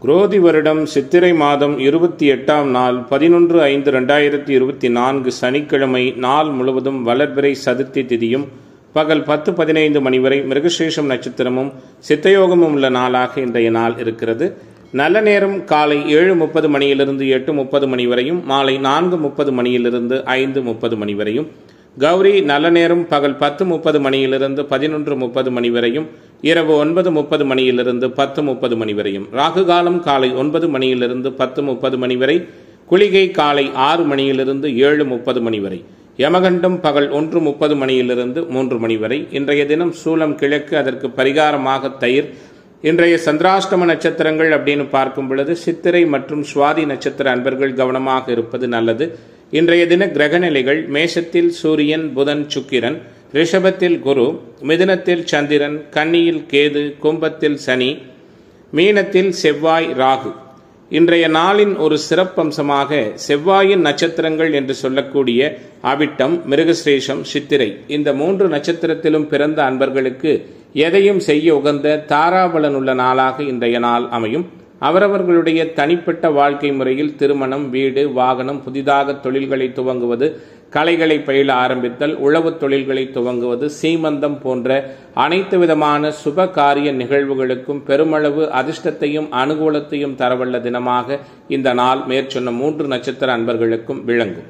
குரோதி வருடம் சித்திரை மாதம் இருபத்தி எட்டாம் நாள் பதினொன்று ஐந்து ரெண்டாயிரத்தி இருபத்தி நான்கு சனிக்கிழமை நாள் முழுவதும் வளர்பிறை சதுர்த்தி திதியும் பகல் பத்து பதினைந்து மணி வரை மிருகசேஷம் நட்சத்திரமும் சித்தயோகமும் உள்ள நாளாக இன்றைய நாள் இருக்கிறது நல்ல நேரம் காலை ஏழு முப்பது மணியிலிருந்து எட்டு முப்பது மணி வரையும் மாலை நான்கு முப்பது மணியிலிருந்து ஐந்து முப்பது மணி வரையும் கௌரி நல்ல நேரம் பகல் பத்து முப்பது மணியிலிருந்து பதினொன்று முப்பது மணி வரையும் இரவு ஒன்பது முப்பது மணியிலிருந்து பத்து முப்பது மணி வரையும் ராகு காலம் காலை ஒன்பது மணியிலிருந்து பத்து முப்பது மணி வரை குளிகை காலை ஆறு மணியிலிருந்து ஏழு முப்பது மணி வரை யமகண்டம் பகல் ஒன்று முப்பது மணியிலிருந்து மூன்று மணி வரை இன்றைய தினம் சூலம் கிழக்கு அதற்கு பரிகாரமாக தயிர் இன்றைய சந்திராஷ்டம நட்சத்திரங்கள் அப்படின்னு பார்க்கும் பொழுது சித்திரை மற்றும் சுவாதி நட்சத்திர அன்பர்கள் கவனமாக இருப்பது நல்லது இன்றைய தின கிரகநிலைகள் மேஷத்தில் சூரியன் புதன் சுக்கிரன் ரிஷபத்தில் குரு மிதுனத்தில் சந்திரன் கன்னியில் கேது கும்பத்தில் சனி மீனத்தில் செவ்வாய் ராகு இன்றைய நாளின் ஒரு சிறப்பம்சமாக செவ்வாயின் நட்சத்திரங்கள் என்று சொல்லக்கூடிய அவிட்டம் மிருகசிரேஷம் சித்திரை இந்த மூன்று நட்சத்திரத்திலும் பிறந்த அன்பர்களுக்கு எதையும் செய்ய உகந்த தாராபலன் உள்ள நாளாக இன்றைய நாள் அமையும் அவரவர்களுடைய தனிப்பட்ட வாழ்க்கை முறையில் திருமணம் வீடு வாகனம் புதிதாக தொழில்களை துவங்குவது கலைகளை பயில ஆரம்பித்தல் உழவு தொழில்களை துவங்குவது சீமந்தம் போன்ற அனைத்து விதமான சுப காரிய நிகழ்வுகளுக்கும் பெருமளவு அதிர்ஷ்டத்தையும் அனுகூலத்தையும் தரவல்ல தினமாக இந்த நாள் மேற்சொன்ன மூன்று நட்சத்திர அன்பர்களுக்கும் விளங்கும்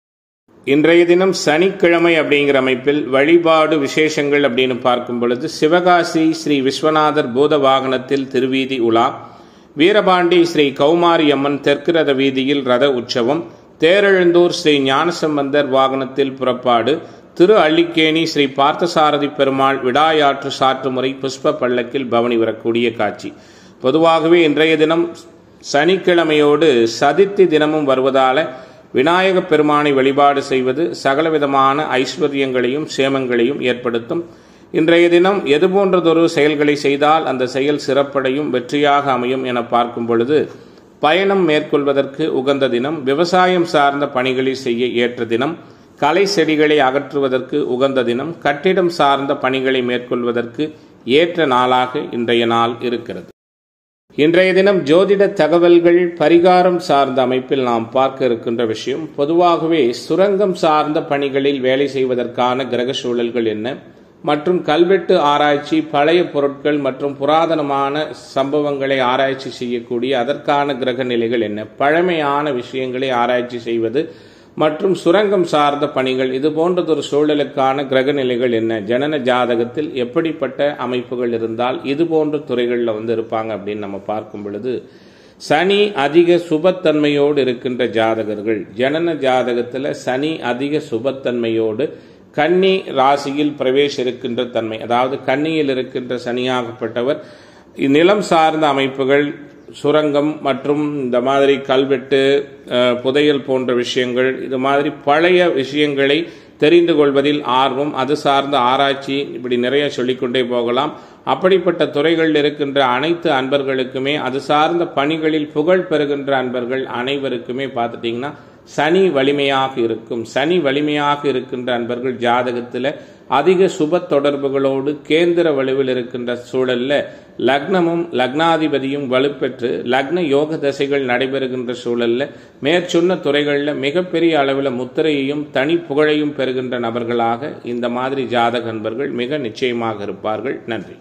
இன்றைய தினம் சனிக்கிழமை அப்படிங்கிற அமைப்பில் வழிபாடு விசேஷங்கள் அப்படின்னு பார்க்கும் பொழுது சிவகாசி ஸ்ரீ விஸ்வநாதர் பூத வாகனத்தில் திருவீதி உலா வீரபாண்டி ஸ்ரீ கௌமாரி அம்மன் தெற்கு ரத வீதியில் ரத உற்சவம் தேரெழுந்தூர் ஸ்ரீ ஞானசம்பந்தர் வாகனத்தில் புறப்பாடு திரு அள்ளிக்கேணி ஸ்ரீ பார்த்தசாரதி பெருமாள் விடாயாற்று சாற்று முறை புஷ்ப பல்லக்கில் பவனி வரக்கூடிய காட்சி பொதுவாகவே இன்றைய தினம் சனிக்கிழமையோடு சதித்தி தினமும் வருவதால விநாயக பெருமானை வழிபாடு செய்வது சகலவிதமான ஐஸ்வர்யங்களையும் சேமங்களையும் ஏற்படுத்தும் இன்றைய தினம் எது போன்றதொரு செயல்களை செய்தால் அந்த செயல் சிறப்படையும் வெற்றியாக அமையும் என பார்க்கும் பொழுது பயணம் மேற்கொள்வதற்கு உகந்த தினம் விவசாயம் சார்ந்த பணிகளை செய்ய ஏற்ற தினம் கலை செடிகளை அகற்றுவதற்கு உகந்த தினம் கட்டிடம் சார்ந்த பணிகளை மேற்கொள்வதற்கு ஏற்ற நாளாக இன்றைய நாள் இருக்கிறது இன்றைய தினம் ஜோதிட தகவல்கள் பரிகாரம் சார்ந்த அமைப்பில் நாம் பார்க்க இருக்கின்ற விஷயம் பொதுவாகவே சுரங்கம் சார்ந்த பணிகளில் வேலை செய்வதற்கான கிரக சூழல்கள் என்ன மற்றும் கல்வெட்டு ஆராய்ச்சி பழைய பொருட்கள் மற்றும் புராதனமான சம்பவங்களை ஆராய்ச்சி செய்யக்கூடிய அதற்கான கிரக நிலைகள் என்ன பழமையான விஷயங்களை ஆராய்ச்சி செய்வது மற்றும் சுரங்கம் சார்ந்த பணிகள் இது போன்றதொரு சூழலுக்கான கிரக நிலைகள் என்ன ஜனன ஜாதகத்தில் எப்படிப்பட்ட அமைப்புகள் இருந்தால் இது போன்ற துறைகளில் வந்து இருப்பாங்க அப்படின்னு நம்ம பார்க்கும் பொழுது சனி அதிக சுபத்தன்மையோடு இருக்கின்ற ஜாதகர்கள் ஜனன ஜாதகத்தில் சனி அதிக சுபத்தன்மையோடு கன்னி ராசியில் பிரவேಶ இருக்கின்ற தன்மை அதாவது கன்னியில் இருக்கின்ற சனியாகப்பட்டவர் நிலம் சார்ந்த அமைப்புகள் சுரங்கம் மற்றும் இந்த மாதிரி கல்வெட்டு புதையல் போன்ற விஷயங்கள் இது மாதிரி பழைய விஷயங்களை தெரிந்து கொள்வதில் ஆர்வம் அது சார்ந்த ஆராய்ச்சி இப்படி நிறைய சொல்லிக்கொண்டே போகலாம் அப்படிப்பட்ட துறைகளில் இருக்கின்ற அனைத்து அன்பர்களுக்குமே அது சார்ந்த பணிகளில் புகழ் பெறுகின்ற அன்பர்கள் அனைவருக்குமே பார்த்துட்டிங்கன்னா சனி வலிமையாக இருக்கும் சனி வலிமையாக இருக்கின்ற அன்பர்கள் ஜாதகத்தில் அதிக சுப தொடர்புகளோடு கேந்திர வலுவில் இருக்கின்ற சூழல்ல லக்னமும் லக்னாதிபதியும் வலுப்பெற்று லக்ன யோக தசைகள் நடைபெறுகின்ற சூழல்ல மேற்சொன்ன துறைகளில் மிகப்பெரிய அளவில் முத்திரையையும் தனி புகழையும் பெறுகின்ற நபர்களாக இந்த மாதிரி ஜாதக அன்பர்கள் மிக நிச்சயமாக இருப்பார்கள் நன்றி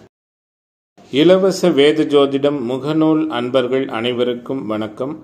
இலவச வேத ஜோதிடம் முகநூல் அன்பர்கள் அனைவருக்கும் வணக்கம்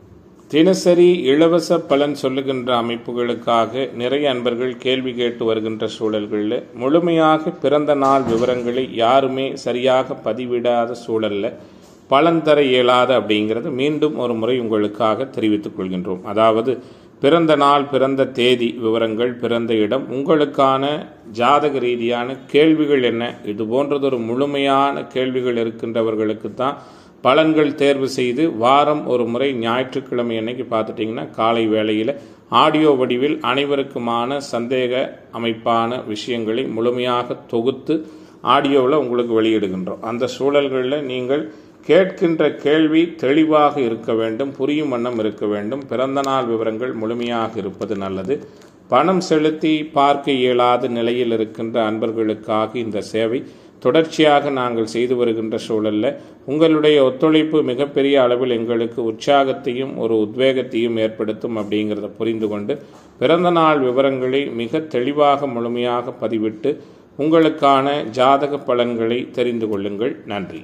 தினசரி இலவச பலன் சொல்லுகின்ற அமைப்புகளுக்காக நிறைய அன்பர்கள் கேள்வி கேட்டு வருகின்ற சூழல்களில் முழுமையாக பிறந்த நாள் விவரங்களை யாருமே சரியாக பதிவிடாத சூழலில் பலன் தர இயலாத அப்படிங்கிறது மீண்டும் ஒரு முறை உங்களுக்காக தெரிவித்துக் கொள்கின்றோம் அதாவது பிறந்த நாள் பிறந்த தேதி விவரங்கள் பிறந்த இடம் உங்களுக்கான ஜாதக ரீதியான கேள்விகள் என்ன இது போன்றதொரு முழுமையான கேள்விகள் இருக்கின்றவர்களுக்கு தான் பலன்கள் தேர்வு செய்து வாரம் ஒரு முறை ஞாயிற்றுக்கிழமை அன்னைக்கு பார்த்துட்டிங்கன்னா காலை வேளையில் ஆடியோ வடிவில் அனைவருக்குமான சந்தேக அமைப்பான விஷயங்களை முழுமையாக தொகுத்து ஆடியோவில் உங்களுக்கு வெளியிடுகின்றோம் அந்த சூழல்களில் நீங்கள் கேட்கின்ற கேள்வி தெளிவாக இருக்க வேண்டும் புரியும் வண்ணம் இருக்க வேண்டும் பிறந்த நாள் விவரங்கள் முழுமையாக இருப்பது நல்லது பணம் செலுத்தி பார்க்க இயலாத நிலையில் இருக்கின்ற அன்பர்களுக்காக இந்த சேவை தொடர்ச்சியாக நாங்கள் செய்து வருகின்ற சூழலில் உங்களுடைய ஒத்துழைப்பு மிகப்பெரிய அளவில் எங்களுக்கு உற்சாகத்தையும் ஒரு உத்வேகத்தையும் ஏற்படுத்தும் அப்படிங்கிறத புரிந்து கொண்டு பிறந்த நாள் விவரங்களை மிக தெளிவாக முழுமையாக பதிவிட்டு உங்களுக்கான ஜாதக பலன்களை தெரிந்து கொள்ளுங்கள் நன்றி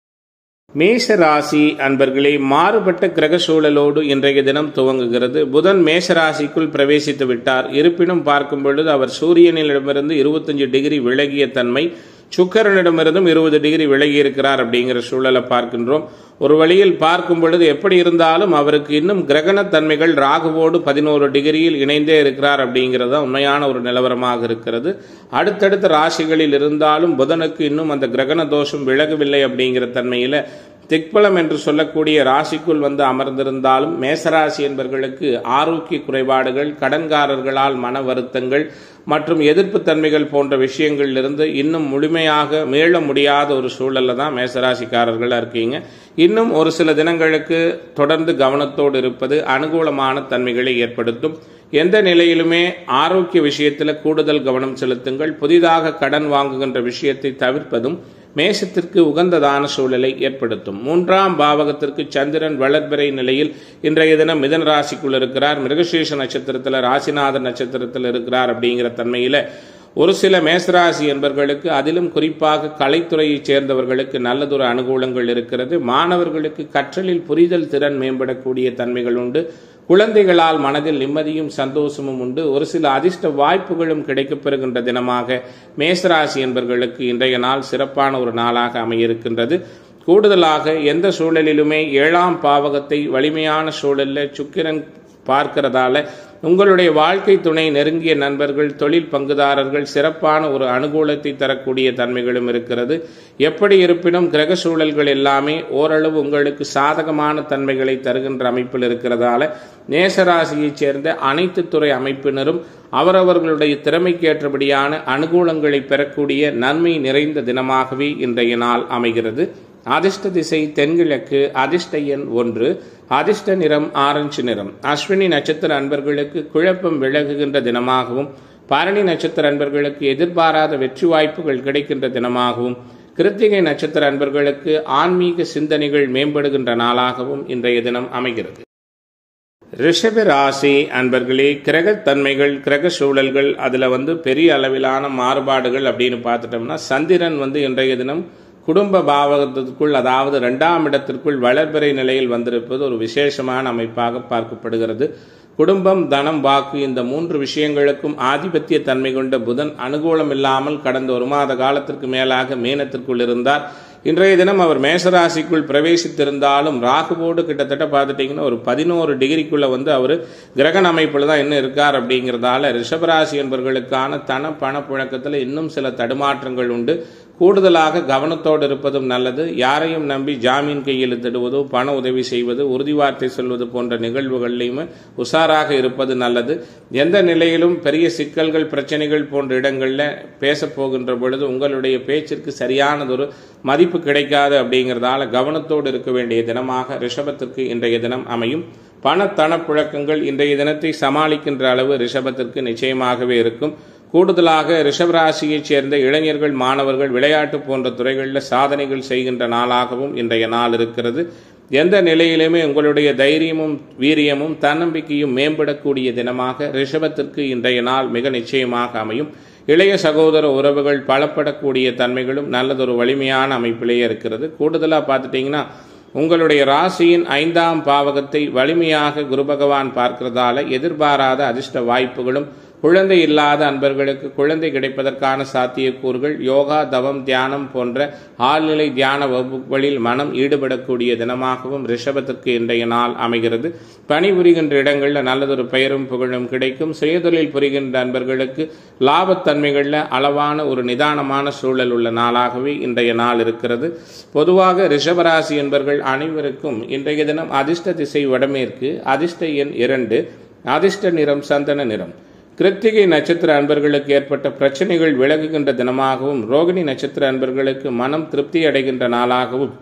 மேஷ ராசி அன்பர்களே மாறுபட்ட கிரக சூழலோடு இன்றைய தினம் துவங்குகிறது புதன் மேஷ ராசிக்குள் பிரவேசித்து விட்டார் இருப்பினும் பார்க்கும் பொழுது அவர் சூரியனிடமிருந்து இருபத்தஞ்சு டிகிரி விலகிய தன்மை சுக்கரனிடமிருந்தும் இருபது டிகிரி விலகி இருக்கிறார் அப்படிங்கிற சூழலை பார்க்கின்றோம் ஒரு வழியில் பார்க்கும் பொழுது எப்படி இருந்தாலும் அவருக்கு இன்னும் கிரகண தன்மைகள் ராகுவோடு பதினோரு டிகிரியில் இணைந்தே இருக்கிறார் அப்படிங்கிறது உண்மையான ஒரு நிலவரமாக இருக்கிறது அடுத்தடுத்த ராசிகளில் இருந்தாலும் புதனுக்கு இன்னும் அந்த கிரகண தோஷம் விலகவில்லை அப்படிங்கிற தன்மையில் திக்பலம் என்று சொல்லக்கூடிய ராசிக்குள் வந்து அமர்ந்திருந்தாலும் மேசராசி என்பவர்களுக்கு ஆரோக்கிய குறைபாடுகள் கடன்காரர்களால் மன வருத்தங்கள் மற்றும் எதிர்ப்பு தன்மைகள் போன்ற விஷயங்களிலிருந்து இன்னும் முழுமையாக மீள முடியாத ஒரு சூழல்ல தான் மேசராசிக்காரர்களாக இருக்கீங்க இன்னும் ஒரு சில தினங்களுக்கு தொடர்ந்து கவனத்தோடு இருப்பது அனுகூலமான தன்மைகளை ஏற்படுத்தும் எந்த நிலையிலுமே ஆரோக்கிய விஷயத்தில் கூடுதல் கவனம் செலுத்துங்கள் புதிதாக கடன் வாங்குகின்ற விஷயத்தை தவிர்ப்பதும் மேசத்திற்கு உகந்ததான சூழலை ஏற்படுத்தும் மூன்றாம் பாவகத்திற்கு சந்திரன் வளர்பிறை நிலையில் இன்றைய தினம் மிதன ராசிக்குள் இருக்கிறார் மிருகசீஷ நட்சத்திரத்தில் ராசிநாதன் நட்சத்திரத்தில் இருக்கிறார் அப்படிங்கிற தன்மையில் ஒரு சில மேசராசி என்பவர்களுக்கு அதிலும் குறிப்பாக கலைத்துறையைச் சேர்ந்தவர்களுக்கு நல்லதொரு அனுகூலங்கள் இருக்கிறது மாணவர்களுக்கு கற்றலில் புரிதல் திறன் மேம்படக்கூடிய தன்மைகள் உண்டு குழந்தைகளால் மனதில் நிம்மதியும் சந்தோஷமும் உண்டு ஒரு சில அதிர்ஷ்ட வாய்ப்புகளும் கிடைக்கப்பெறுகின்ற தினமாக மேசராசி என்பவர்களுக்கு இன்றைய நாள் சிறப்பான ஒரு நாளாக அமையிருக்கின்றது கூடுதலாக எந்த சூழலிலுமே ஏழாம் பாவகத்தை வலிமையான சூழலில் சுக்கிரன் பார்க்கிறதால உங்களுடைய வாழ்க்கை துணை நெருங்கிய நண்பர்கள் தொழில் பங்குதாரர்கள் சிறப்பான ஒரு அனுகூலத்தை தரக்கூடிய தன்மைகளும் இருக்கிறது எப்படி இருப்பினும் கிரக சூழல்கள் எல்லாமே ஓரளவு உங்களுக்கு சாதகமான தன்மைகளை தருகின்ற அமைப்பில் இருக்கிறதால நேசராசியைச் சேர்ந்த அனைத்து துறை அமைப்பினரும் அவரவர்களுடைய திறமைக்கேற்றபடியான அனுகூலங்களை பெறக்கூடிய நன்மை நிறைந்த தினமாகவே இன்றைய நாள் அமைகிறது அதிர்ஷ்ட திசை தென்கிழக்கு அதிர்ஷ்ட எண் ஒன்று அதிர்ஷ்ட நிறம் ஆரஞ்சு நிறம் அஸ்வினி நட்சத்திர அன்பர்களுக்கு குழப்பம் விலகுகின்ற தினமாகவும் பரணி நட்சத்திர அன்பர்களுக்கு எதிர்பாராத வெற்றி வாய்ப்புகள் கிடைக்கின்ற தினமாகவும் கிருத்திகை நட்சத்திர அன்பர்களுக்கு ஆன்மீக சிந்தனைகள் மேம்படுகின்ற நாளாகவும் இன்றைய தினம் அமைகிறது ரிஷப ராசி அன்பர்களே கிரக தன்மைகள் கிரக சூழல்கள் அதில் வந்து பெரிய அளவிலான மாறுபாடுகள் அப்படின்னு பார்த்துட்டோம்னா சந்திரன் வந்து இன்றைய தினம் குடும்ப பாவகத்திற்குள் அதாவது ரெண்டாம் இடத்திற்குள் வளர்பிறை நிலையில் வந்திருப்பது ஒரு விசேஷமான அமைப்பாக பார்க்கப்படுகிறது குடும்பம் தனம் வாக்கு இந்த மூன்று விஷயங்களுக்கும் ஆதிபத்திய தன்மை கொண்ட புதன் அனுகூலம் இல்லாமல் கடந்த ஒரு மாத காலத்திற்கு மேலாக மீனத்திற்குள் இருந்தார் இன்றைய தினம் அவர் மேசராசிக்குள் பிரவேசித்திருந்தாலும் ராகுவோடு கிட்டத்தட்ட பார்த்துட்டிங்கன்னா ஒரு பதினோரு டிகிரிக்குள்ளே வந்து அவர் கிரகண அமைப்பில் தான் இன்னும் இருக்கார் அப்படிங்கிறதால ரிஷபராசி என்பவர்களுக்கான தன பண புழக்கத்தில் இன்னும் சில தடுமாற்றங்கள் உண்டு கூடுதலாக கவனத்தோடு இருப்பதும் நல்லது யாரையும் நம்பி ஜாமீன் கையெழுத்திடுவதோ பண உதவி செய்வது உறுதிவார்த்தை சொல்வது போன்ற நிகழ்வுகள்லையுமே உஷாராக இருப்பது நல்லது எந்த நிலையிலும் பெரிய சிக்கல்கள் பிரச்சனைகள் போன்ற இடங்களில் பேசப் போகின்ற பொழுது உங்களுடைய பேச்சிற்கு சரியானதொரு மதிப்பு கிடைக்காது அப்படிங்கிறதால கவனத்தோடு இருக்க வேண்டிய தினமாக ரிஷபத்திற்கு இன்றைய தினம் அமையும் பண தனப்புழக்கங்கள் இன்றைய தினத்தை சமாளிக்கின்ற அளவு ரிஷபத்திற்கு நிச்சயமாகவே இருக்கும் கூடுதலாக ரிஷபராசியைச் சேர்ந்த இளைஞர்கள் மாணவர்கள் விளையாட்டு போன்ற துறைகளில் சாதனைகள் செய்கின்ற நாளாகவும் இன்றைய நாள் இருக்கிறது எந்த நிலையிலுமே உங்களுடைய தைரியமும் வீரியமும் தன்னம்பிக்கையும் மேம்படக்கூடிய தினமாக ரிஷபத்திற்கு இன்றைய நாள் மிக நிச்சயமாக அமையும் இளைய சகோதர உறவுகள் பலப்படக்கூடிய தன்மைகளும் நல்லதொரு வலிமையான அமைப்பிலேயே இருக்கிறது கூடுதலாக பார்த்துட்டிங்கன்னா உங்களுடைய ராசியின் ஐந்தாம் பாவகத்தை வலிமையாக குரு பகவான் பார்க்கிறதால எதிர்பாராத அதிர்ஷ்ட வாய்ப்புகளும் குழந்தை இல்லாத அன்பர்களுக்கு குழந்தை கிடைப்பதற்கான சாத்தியக்கூறுகள் யோகா தவம் தியானம் போன்ற ஆழ்நிலை தியான வகுப்புகளில் மனம் ஈடுபடக்கூடிய தினமாகவும் ரிஷபத்திற்கு இன்றைய நாள் அமைகிறது பணிபுரிகின்ற இடங்களில் நல்லதொரு பெயரும் புகழும் கிடைக்கும் சுயதொழில் புரிகின்ற அன்பர்களுக்கு லாபத்தன்மைகளில் அளவான ஒரு நிதானமான சூழல் உள்ள நாளாகவே இன்றைய நாள் இருக்கிறது பொதுவாக ரிஷபராசி என்பர்கள் அனைவருக்கும் இன்றைய தினம் அதிர்ஷ்ட திசை வடமேற்கு அதிர்ஷ்ட எண் இரண்டு அதிர்ஷ்ட நிறம் சந்தன நிறம் கிருத்திகை நட்சத்திர அன்பர்களுக்கு ஏற்பட்ட பிரச்சனைகள் விலகுகின்ற தினமாகவும் ரோகிணி நட்சத்திர அன்பர்களுக்கு மனம் திருப்தி அடைகின்ற நாளாகவும்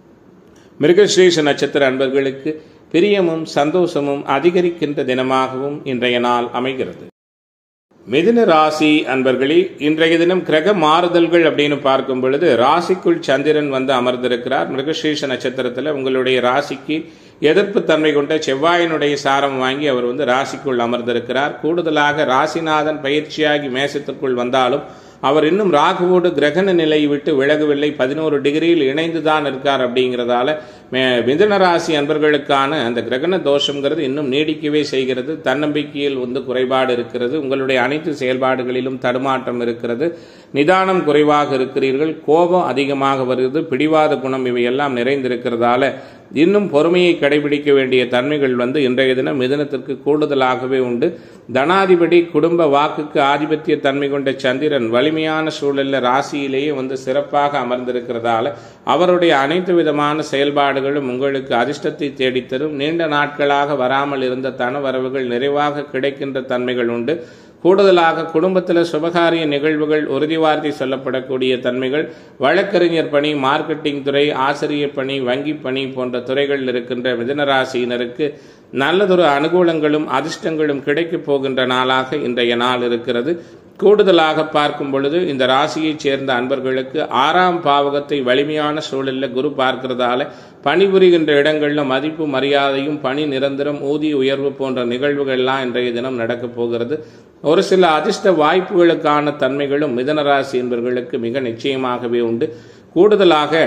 மிருகஸ்ரீஷ நட்சத்திர அன்பர்களுக்கு பிரியமும் சந்தோஷமும் அதிகரிக்கின்ற தினமாகவும் இன்றைய நாள் அமைகிறது மிதுன ராசி அன்பர்களே இன்றைய தினம் கிரக மாறுதல்கள் அப்படின்னு பார்க்கும் பொழுது ராசிக்குள் சந்திரன் வந்து அமர்ந்திருக்கிறார் மிருகசீஷ நட்சத்திரத்தில் உங்களுடைய ராசிக்கு எதிர்ப்பு தன்மை கொண்ட செவ்வாயினுடைய சாரம் வாங்கி அவர் வந்து ராசிக்குள் அமர்ந்திருக்கிறார் கூடுதலாக ராசிநாதன் பயிற்சியாகி மேசத்திற்குள் வந்தாலும் அவர் இன்னும் ராகுவோடு கிரகண நிலையை விட்டு விலகவில்லை பதினோரு டிகிரியில் இணைந்து தான் இருக்கார் அப்படிங்கிறதால மிதுன ராசி அன்பர்களுக்கான அந்த கிரகண தோஷங்கிறது இன்னும் நீடிக்கவே செய்கிறது தன்னம்பிக்கையில் வந்து குறைபாடு இருக்கிறது உங்களுடைய அனைத்து செயல்பாடுகளிலும் தடுமாற்றம் இருக்கிறது நிதானம் குறைவாக இருக்கிறீர்கள் கோபம் அதிகமாக வருகிறது பிடிவாத குணம் இவையெல்லாம் நிறைந்திருக்கிறதால இன்னும் பொறுமையை கடைபிடிக்க வேண்டிய தன்மைகள் வந்து இன்றைய தினம் மிதனத்திற்கு கூடுதலாகவே உண்டு தனாதிபதி குடும்ப வாக்குக்கு ஆதிபத்திய தன்மை கொண்ட சந்திரன் வலிமையான சூழலில் ராசியிலேயே வந்து சிறப்பாக அமர்ந்திருக்கிறதால அவருடைய அனைத்து விதமான செயல்பாடுகளும் உங்களுக்கு அதிர்ஷ்டத்தை தேடித்தரும் நீண்ட நாட்களாக வராமல் இருந்த தன வரவுகள் நிறைவாக கிடைக்கின்ற தன்மைகள் உண்டு கூடுதலாக குடும்பத்தில் சுபகாரிய நிகழ்வுகள் உறுதி வார்த்தை சொல்லப்படக்கூடிய தன்மைகள் வழக்கறிஞர் பணி மார்க்கெட்டிங் துறை ஆசிரியர் பணி வங்கி பணி போன்ற துறைகளில் இருக்கின்ற மிதனராசியினருக்கு நல்லதொரு அனுகூலங்களும் அதிர்ஷ்டங்களும் கிடைக்கப் போகின்ற நாளாக இன்றைய நாள் இருக்கிறது கூடுதலாக பார்க்கும் பொழுது இந்த ராசியைச் சேர்ந்த அன்பர்களுக்கு ஆறாம் பாவகத்தை வலிமையான சூழலில் குரு பார்க்கிறதால பணிபுரிகின்ற இடங்களில் மதிப்பு மரியாதையும் பணி நிரந்தரம் ஊதிய உயர்வு போன்ற நிகழ்வுகள்லாம் இன்றைய தினம் நடக்கப் போகிறது ஒரு சில அதிர்ஷ்ட வாய்ப்புகளுக்கான தன்மைகளும் மிதனராசி என்பவர்களுக்கு மிக நிச்சயமாகவே உண்டு கூடுதலாக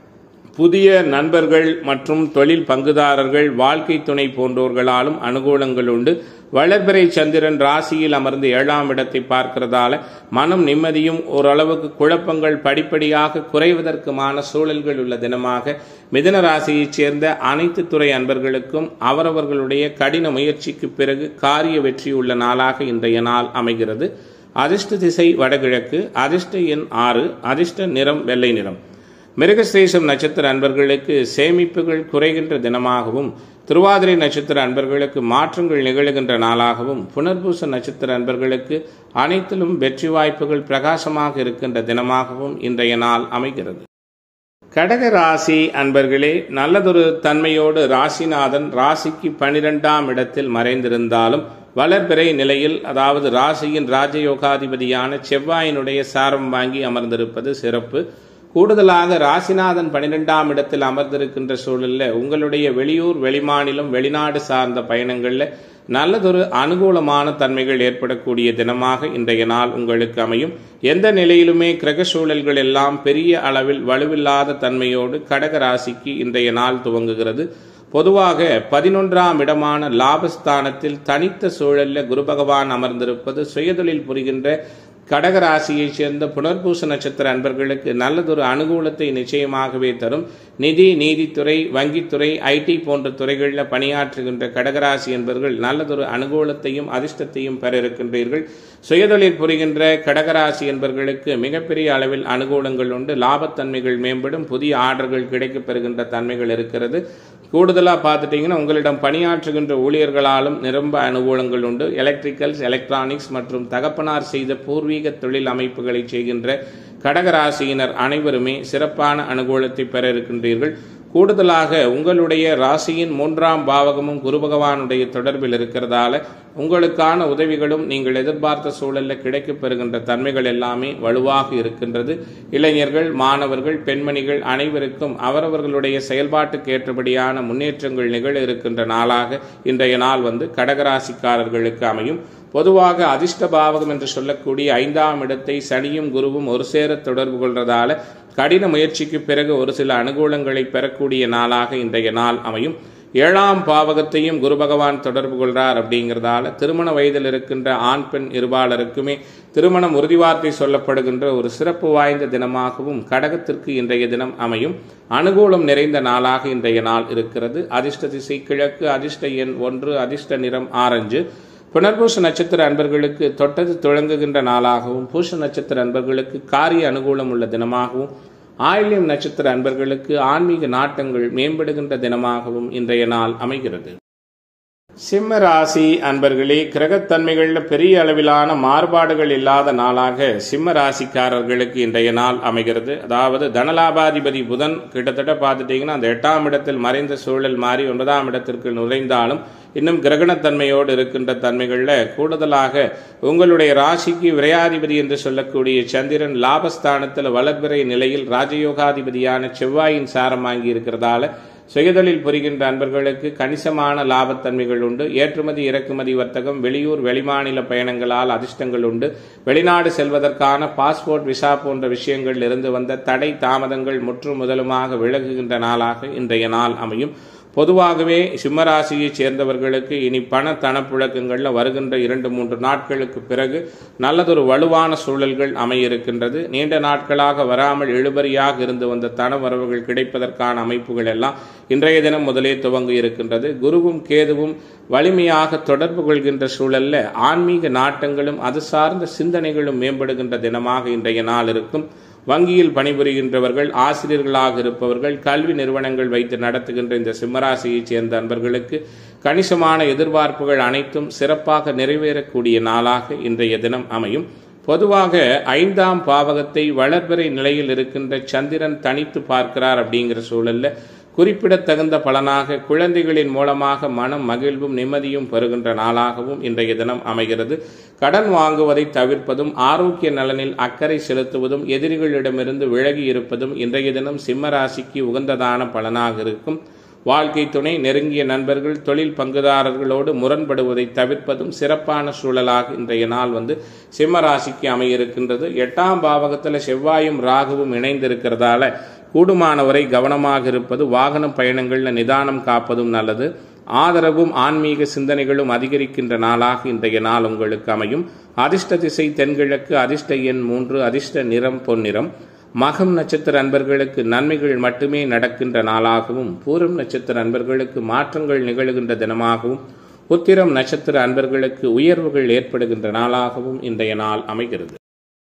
புதிய நண்பர்கள் மற்றும் தொழில் பங்குதாரர்கள் வாழ்க்கை துணை போன்றோர்களாலும் அனுகூலங்கள் உண்டு வளர்பிறை சந்திரன் ராசியில் அமர்ந்து ஏழாம் இடத்தை பார்க்கிறதால மனம் நிம்மதியும் ஓரளவுக்கு குழப்பங்கள் படிப்படியாக குறைவதற்குமான சூழல்கள் உள்ள தினமாக மிதன ராசியைச் சேர்ந்த அனைத்து துறை அன்பர்களுக்கும் அவரவர்களுடைய கடின முயற்சிக்கு பிறகு காரிய வெற்றி உள்ள நாளாக இன்றைய நாள் அமைகிறது அதிர்ஷ்ட திசை வடகிழக்கு அதிர்ஷ்ட எண் ஆறு அதிர்ஷ்ட நிறம் வெள்ளை நிறம் மிருகசேஷம் நட்சத்திர அன்பர்களுக்கு சேமிப்புகள் குறைகின்ற தினமாகவும் திருவாதிரை நட்சத்திர அன்பர்களுக்கு மாற்றங்கள் நிகழுகின்ற நாளாகவும் புனர்பூச நட்சத்திர அன்பர்களுக்கு அனைத்திலும் வெற்றி வாய்ப்புகள் பிரகாசமாக இருக்கின்ற தினமாகவும் இன்றைய நாள் அமைகிறது கடக ராசி அன்பர்களே நல்லதொரு தன்மையோடு ராசிநாதன் ராசிக்கு பனிரெண்டாம் இடத்தில் மறைந்திருந்தாலும் வளர்பிறை நிலையில் அதாவது ராசியின் ராஜயோகாதிபதியான செவ்வாயினுடைய சாரம் வாங்கி அமர்ந்திருப்பது சிறப்பு கூடுதலாக ராசிநாதன் பன்னிரெண்டாம் இடத்தில் அமர்ந்திருக்கின்ற சூழலில் உங்களுடைய வெளியூர் வெளிமாநிலம் வெளிநாடு சார்ந்த பயணங்களில் நல்லதொரு அனுகூலமான தன்மைகள் ஏற்படக்கூடிய தினமாக இன்றைய நாள் உங்களுக்கு அமையும் எந்த நிலையிலுமே கிரக சூழல்கள் எல்லாம் பெரிய அளவில் வலுவில்லாத தன்மையோடு கடக ராசிக்கு இன்றைய நாள் துவங்குகிறது பொதுவாக பதினொன்றாம் இடமான லாபஸ்தானத்தில் தனித்த சூழலில் குரு பகவான் அமர்ந்திருப்பது சுயதொழில் புரிகின்ற கடகராசியைச் சேர்ந்த புனர்பூச நட்சத்திர அன்பர்களுக்கு நல்லதொரு அனுகூலத்தை நிச்சயமாகவே தரும் நிதி நீதித்துறை வங்கித்துறை ஐடி போன்ற துறைகளில் பணியாற்றுகின்ற கடகராசி என்பவர்கள் நல்லதொரு அனுகூலத்தையும் அதிர்ஷ்டத்தையும் பெற இருக்கின்றீர்கள் சுயதொழில் புரிகின்ற கடகராசி என்பவர்களுக்கு மிகப்பெரிய அளவில் அனுகூலங்கள் உண்டு லாபத்தன்மைகள் மேம்படும் புதிய ஆர்டர்கள் கிடைக்கப் பெறுகின்ற தன்மைகள் இருக்கிறது கூடுதலாக பார்த்துட்டிங்கன்னா உங்களிடம் பணியாற்றுகின்ற ஊழியர்களாலும் நிரம்ப அனுகூலங்கள் உண்டு எலக்ட்ரிக்கல்ஸ் எலக்ட்ரானிக்ஸ் மற்றும் தகப்பனார் செய்த பூர்வீக தொழில் அமைப்புகளை செய்கின்ற கடகராசியினர் அனைவருமே சிறப்பான அனுகூலத்தை பெற இருக்கின்றீர்கள் கூடுதலாக உங்களுடைய ராசியின் மூன்றாம் பாவகமும் குரு பகவானுடைய தொடர்பில் இருக்கிறதால உங்களுக்கான உதவிகளும் நீங்கள் எதிர்பார்த்த சூழலில் கிடைக்கப் பெறுகின்ற தன்மைகள் எல்லாமே வலுவாக இருக்கின்றது இளைஞர்கள் மாணவர்கள் பெண்மணிகள் அனைவருக்கும் அவரவர்களுடைய செயல்பாட்டுக்கு ஏற்றபடியான முன்னேற்றங்கள் நிகழ இருக்கின்ற நாளாக இன்றைய நாள் வந்து கடகராசிக்காரர்களுக்கு அமையும் பொதுவாக அதிர்ஷ்ட பாவகம் என்று சொல்லக்கூடிய ஐந்தாம் இடத்தை சனியும் குருவும் ஒரு சேர தொடர்பு கொள்றதால கடின முயற்சிக்கு பிறகு ஒரு சில அனுகூலங்களை பெறக்கூடிய நாளாக இன்றைய நாள் அமையும் ஏழாம் பாவகத்தையும் குரு பகவான் தொடர்பு கொள்றார் அப்படிங்கிறதால திருமண வயதில் இருக்கின்ற ஆண் பெண் இருபாலருக்குமே திருமணம் உறுதிவார்த்தை சொல்லப்படுகின்ற ஒரு சிறப்பு வாய்ந்த தினமாகவும் கடகத்திற்கு இன்றைய தினம் அமையும் அனுகூலம் நிறைந்த நாளாக இன்றைய நாள் இருக்கிறது அதிர்ஷ்ட திசை கிழக்கு அதிர்ஷ்ட எண் ஒன்று அதிர்ஷ்ட நிறம் ஆரஞ்சு புனர்பூச நட்சத்திர அன்பர்களுக்கு தொட்டது துளங்குகின்ற நாளாகவும் பூச நட்சத்திர அன்பர்களுக்கு காரிய அனுகூலம் உள்ள தினமாகவும் ஆயில்யம் நட்சத்திர அன்பர்களுக்கு ஆன்மீக நாட்டங்கள் மேம்படுகின்ற தினமாகவும் இன்றைய நாள் அமைகிறது சிம்ம ராசி அன்பர்களே கிரகத்தன்மைகளில் பெரிய அளவிலான மாறுபாடுகள் இல்லாத நாளாக சிம்ம ராசிக்காரர்களுக்கு இன்றைய நாள் அமைகிறது அதாவது தனலாபாதிபதி புதன் கிட்டத்தட்ட பார்த்துட்டீங்கன்னா அந்த எட்டாம் இடத்தில் மறைந்த சூழல் மாறி ஒன்பதாம் இடத்திற்கு நுழைந்தாலும் இன்னும் கிரகணத்தன்மையோடு இருக்கின்ற தன்மைகளில் கூடுதலாக உங்களுடைய ராசிக்கு விரையாதிபதி என்று சொல்லக்கூடிய சந்திரன் லாபஸ்தானத்தில் வளர்பிறை நிலையில் ராஜயோகாதிபதியான செவ்வாயின் சாரம் வாங்கி இருக்கிறதால சுயதொழில் புரிகின்ற அன்பர்களுக்கு கணிசமான லாபத்தன்மைகள் உண்டு ஏற்றுமதி இறக்குமதி வர்த்தகம் வெளியூர் வெளிமாநில பயணங்களால் அதிர்ஷ்டங்கள் உண்டு வெளிநாடு செல்வதற்கான பாஸ்போர்ட் விசா போன்ற விஷயங்கள் இருந்து வந்த தடை தாமதங்கள் முற்று முதலுமாக விலகுகின்ற நாளாக இன்றைய நாள் அமையும் பொதுவாகவே சிம்மராசியைச் சேர்ந்தவர்களுக்கு இனி பண தனப்புழக்கங்களில் வருகின்ற இரண்டு மூன்று நாட்களுக்கு பிறகு நல்லதொரு வலுவான சூழல்கள் அமையிருக்கின்றது நீண்ட நாட்களாக வராமல் இழுபறியாக இருந்து வந்த தன வரவுகள் கிடைப்பதற்கான அமைப்புகள் எல்லாம் இன்றைய தினம் முதலே துவங்க இருக்கின்றது குருவும் கேதுவும் வலிமையாக தொடர்பு கொள்கின்ற சூழல்ல ஆன்மீக நாட்டங்களும் அது சார்ந்த சிந்தனைகளும் மேம்படுகின்ற தினமாக இன்றைய நாள் இருக்கும் வங்கியில் பணிபுரிகின்றவர்கள் ஆசிரியர்களாக இருப்பவர்கள் கல்வி நிறுவனங்கள் வைத்து நடத்துகின்ற இந்த சிம்மராசியைச் சேர்ந்த அன்பர்களுக்கு கணிசமான எதிர்பார்ப்புகள் அனைத்தும் சிறப்பாக நிறைவேறக்கூடிய நாளாக இன்றைய தினம் அமையும் பொதுவாக ஐந்தாம் பாவகத்தை வளர்பிறை நிலையில் இருக்கின்ற சந்திரன் தனித்து பார்க்கிறார் அப்படிங்கிற சூழல்ல குறிப்பிடத்தகுந்த பலனாக குழந்தைகளின் மூலமாக மனம் மகிழ்வும் நிம்மதியும் பெறுகின்ற நாளாகவும் இன்றைய தினம் அமைகிறது கடன் வாங்குவதை தவிர்ப்பதும் ஆரோக்கிய நலனில் அக்கறை செலுத்துவதும் எதிரிகளிடமிருந்து விலகி இருப்பதும் இன்றைய தினம் சிம்ம ராசிக்கு உகந்ததான பலனாக இருக்கும் வாழ்க்கை துணை நெருங்கிய நண்பர்கள் தொழில் பங்குதாரர்களோடு முரண்படுவதை தவிர்ப்பதும் சிறப்பான சூழலாக இன்றைய நாள் வந்து சிம்ம ராசிக்கு அமையிருக்கின்றது எட்டாம் பாவகத்தில் செவ்வாயும் ராகுவும் இணைந்திருக்கிறதால கூடுமானவரை கவனமாக இருப்பது வாகன பயணங்களில் நிதானம் காப்பதும் நல்லது ஆதரவும் ஆன்மீக சிந்தனைகளும் அதிகரிக்கின்ற நாளாக இன்றைய நாள் உங்களுக்கு அமையும் அதிர்ஷ்ட திசை தென்கிழக்கு அதிர்ஷ்ட எண் மூன்று அதிர்ஷ்ட நிறம் பொன்னிறம் மகம் நட்சத்திர அன்பர்களுக்கு நன்மைகள் மட்டுமே நடக்கின்ற நாளாகவும் பூரம் நட்சத்திர அன்பர்களுக்கு மாற்றங்கள் நிகழுகின்ற தினமாகவும் உத்திரம் நட்சத்திர அன்பர்களுக்கு உயர்வுகள் ஏற்படுகின்ற நாளாகவும் இன்றைய நாள் அமைகிறது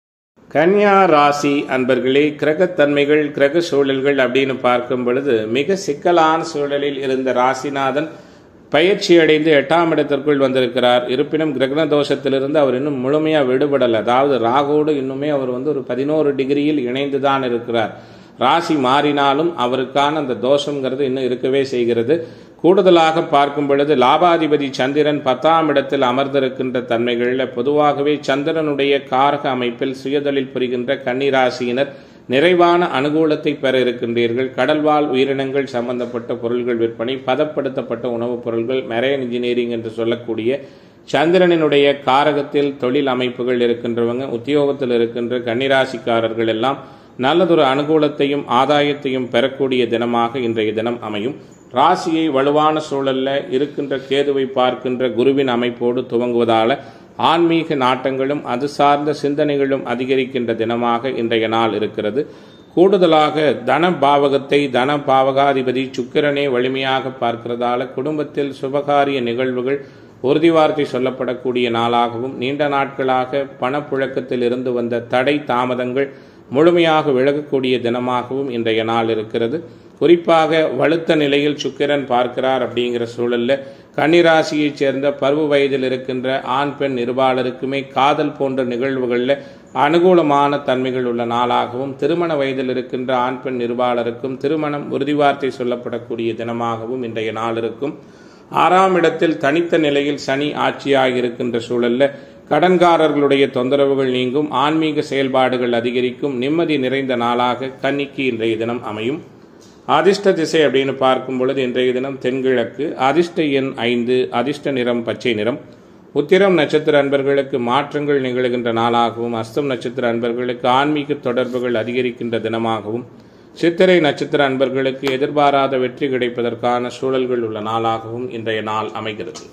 கன்னியா ராசி அன்பர்களே கிரகத்தன்மைகள் கிரக சூழல்கள் அப்படின்னு பார்க்கும் பொழுது மிக சிக்கலான சூழலில் இருந்த ராசிநாதன் பயிற்சி அடைந்து எட்டாம் இடத்திற்குள் வந்திருக்கிறார் இருப்பினும் கிரகண தோஷத்திலிருந்து அவர் இன்னும் முழுமையாக விடுபடலை அதாவது ராகுவோடு இன்னுமே அவர் வந்து ஒரு பதினோரு டிகிரியில் இணைந்து தான் இருக்கிறார் ராசி மாறினாலும் அவருக்கான அந்த தோஷங்கிறது இன்னும் இருக்கவே செய்கிறது கூடுதலாக பார்க்கும் பொழுது லாபாதிபதி சந்திரன் பத்தாம் இடத்தில் அமர்ந்திருக்கின்ற தன்மைகளில் பொதுவாகவே சந்திரனுடைய காரக அமைப்பில் சுயதொழில் புரிகின்ற கன்னிராசியினர் நிறைவான அனுகூலத்தை பெற இருக்கின்றீர்கள் கடல்வாழ் உயிரினங்கள் சம்பந்தப்பட்ட பொருள்கள் விற்பனை பதப்படுத்தப்பட்ட உணவுப் பொருள்கள் மெரைன் இன்ஜினியரிங் என்று சொல்லக்கூடிய சந்திரனினுடைய காரகத்தில் தொழில் அமைப்புகள் இருக்கின்றவங்க உத்தியோகத்தில் இருக்கின்ற கன்னிராசிக்காரர்கள் எல்லாம் நல்லதொரு அனுகூலத்தையும் ஆதாயத்தையும் பெறக்கூடிய தினமாக இன்றைய தினம் அமையும் ராசியை வலுவான சூழல்ல இருக்கின்ற கேதுவை பார்க்கின்ற குருவின் அமைப்போடு துவங்குவதால ஆன்மீக நாட்டங்களும் அது சார்ந்த சிந்தனைகளும் அதிகரிக்கின்ற தினமாக இன்றைய நாள் இருக்கிறது கூடுதலாக தன பாவகத்தை தன பாவகாதிபதி சுக்கிரனே வலிமையாக பார்க்கிறதால குடும்பத்தில் சுபகாரிய நிகழ்வுகள் உறுதி வார்த்தை சொல்லப்படக்கூடிய நாளாகவும் நீண்ட நாட்களாக பணப்புழக்கத்தில் இருந்து வந்த தடை தாமதங்கள் முழுமையாக விலகக்கூடிய தினமாகவும் இன்றைய நாள் இருக்கிறது குறிப்பாக வலுத்த நிலையில் சுக்கிரன் பார்க்கிறார் அப்படிங்கிற சூழல்ல கன்னிராசியைச் சேர்ந்த பருவ வயதில் இருக்கின்ற ஆண் பெண் இருபாலருக்குமே காதல் போன்ற நிகழ்வுகளில் அனுகூலமான தன்மைகள் உள்ள நாளாகவும் திருமண வயதில் இருக்கின்ற ஆண் பெண் இருபாலருக்கும் திருமணம் உறுதிவார்த்தை சொல்லப்படக்கூடிய தினமாகவும் இன்றைய நாள் இருக்கும் ஆறாம் இடத்தில் தனித்த நிலையில் சனி ஆட்சியாக இருக்கின்ற சூழல்ல கடன்காரர்களுடைய தொந்தரவுகள் நீங்கும் ஆன்மீக செயல்பாடுகள் அதிகரிக்கும் நிம்மதி நிறைந்த நாளாக கன்னிக்கு இன்றைய தினம் அமையும் அதிர்ஷ்ட திசை அப்படின்னு பார்க்கும் பொழுது இன்றைய தினம் தென்கிழக்கு அதிர்ஷ்ட எண் ஐந்து அதிர்ஷ்ட நிறம் பச்சை நிறம் உத்திரம் நட்சத்திர அன்பர்களுக்கு மாற்றங்கள் நிகழ்கின்ற நாளாகவும் அஸ்தம் நட்சத்திர அன்பர்களுக்கு ஆன்மீக தொடர்புகள் அதிகரிக்கின்ற தினமாகவும் சித்திரை நட்சத்திர அன்பர்களுக்கு எதிர்பாராத வெற்றி கிடைப்பதற்கான சூழல்கள் உள்ள நாளாகவும் இன்றைய நாள் அமைகிறது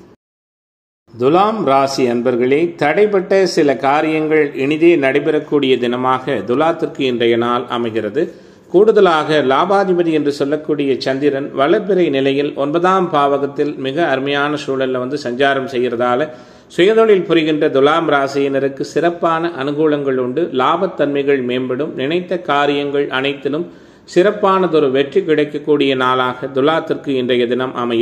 துலாம் ராசி அன்பர்களே தடைப்பட்ட சில காரியங்கள் இனிதே நடைபெறக்கூடிய தினமாக துலாத்திற்கு இன்றைய நாள் அமைகிறது கூடுதலாக லாபாதிபதி என்று சொல்லக்கூடிய சந்திரன் வளர்பிறை நிலையில் ஒன்பதாம் பாவகத்தில் மிக அருமையான சூழலில் வந்து சஞ்சாரம் செய்கிறதால சுயதொழில் புரிகின்ற துலாம் ராசியினருக்கு சிறப்பான அனுகூலங்கள் உண்டு லாபத்தன்மைகள் மேம்படும் நினைத்த காரியங்கள் அனைத்திலும் சிறப்பானதொரு வெற்றி கிடைக்கக்கூடிய நாளாக துலாத்திற்கு இன்றைய தினம் அமையும்